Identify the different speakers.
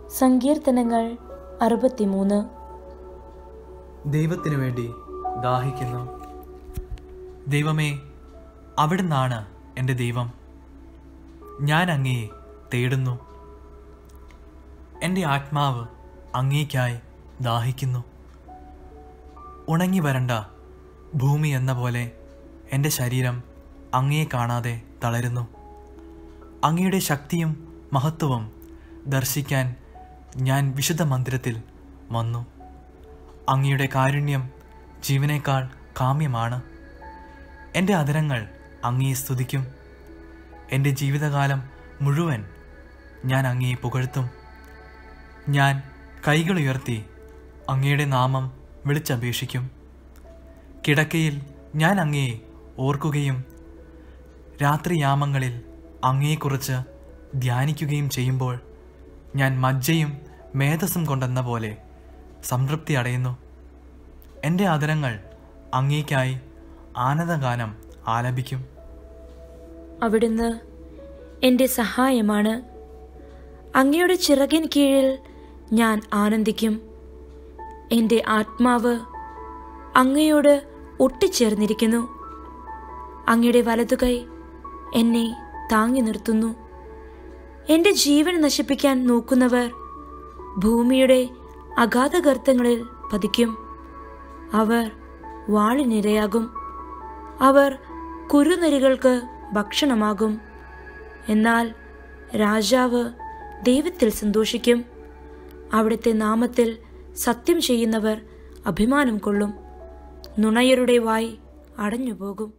Speaker 1: സങ്കീർത്തനങ്ങൾ അറുപത്തിമൂന്ന്
Speaker 2: ദൈവത്തിനു വേണ്ടി ദാഹിക്കുന്നു ദൈവമേ അവിടുന്നാണ് എൻ്റെ ദൈവം ഞാൻ അങ്ങയെ തേടുന്നു എൻ്റെ ആത്മാവ് അങ്ങേക്കായി ദാഹിക്കുന്നു ഉണങ്ങി വരണ്ട ഭൂമി എന്ന പോലെ എൻ്റെ ശരീരം അങ്ങയെ കാണാതെ തളരുന്നു അങ്ങയുടെ ശക്തിയും മഹത്വവും ദർശിക്കാൻ ഞാൻ വിശുദ്ധ മന്ദിരത്തിൽ വന്നു അങ്ങയുടെ കാരുണ്യം ജീവനേക്കാൾ കാമ്യമാണ് എൻ്റെ അധരങ്ങൾ അങ്ങയെ സ്തുതിക്കും എൻ്റെ ജീവിതകാലം മുഴുവൻ ഞാൻ അങ്ങയെ പുകഴ്ത്തും ഞാൻ കൈകളുയർത്തി അങ്ങയുടെ നാമം വിളിച്ചപേക്ഷിക്കും കിടക്കയിൽ ഞാൻ അങ്ങയെ ഓർക്കുകയും രാത്രിയാമങ്ങളിൽ അങ്ങയെക്കുറിച്ച് ധ്യാനിക്കുകയും ചെയ്യുമ്പോൾ ഞാൻ മജ്ജയും മേധസ്സും കൊണ്ടെന്ന പോലെ സംതൃപ്തി അടയുന്നു എൻ്റെ ആദരങ്ങൾ അങ്ങേക്കായി ആനന്ദഗാനം ആലപിക്കും
Speaker 1: അവിടുന്ന് എൻ്റെ സഹായമാണ് അങ്ങയുടെ ചിറകിൻ കീഴിൽ ഞാൻ ആനന്ദിക്കും എൻ്റെ ആത്മാവ് അങ്ങയോട് ഒട്ടിച്ചേർന്നിരിക്കുന്നു അങ്ങയുടെ വലതുകൈ എന്നെ താങ്ങി നിർത്തുന്നു എൻ്റെ ജീവൻ നശിപ്പിക്കാൻ നോക്കുന്നവർ ഭൂമിയുടെ അഗാധഗർത്തങ്ങളിൽ പതിക്കും അവർ വാളിനിരയാകും അവർ കുരുനരികൾക്ക് ഭക്ഷണമാകും എന്നാൽ രാജാവ് ദൈവത്തിൽ സന്തോഷിക്കും അവിടുത്തെ നാമത്തിൽ സത്യം ചെയ്യുന്നവർ അഭിമാനം കൊള്ളും നുണയരുടെ വായ് അടഞ്ഞുപോകും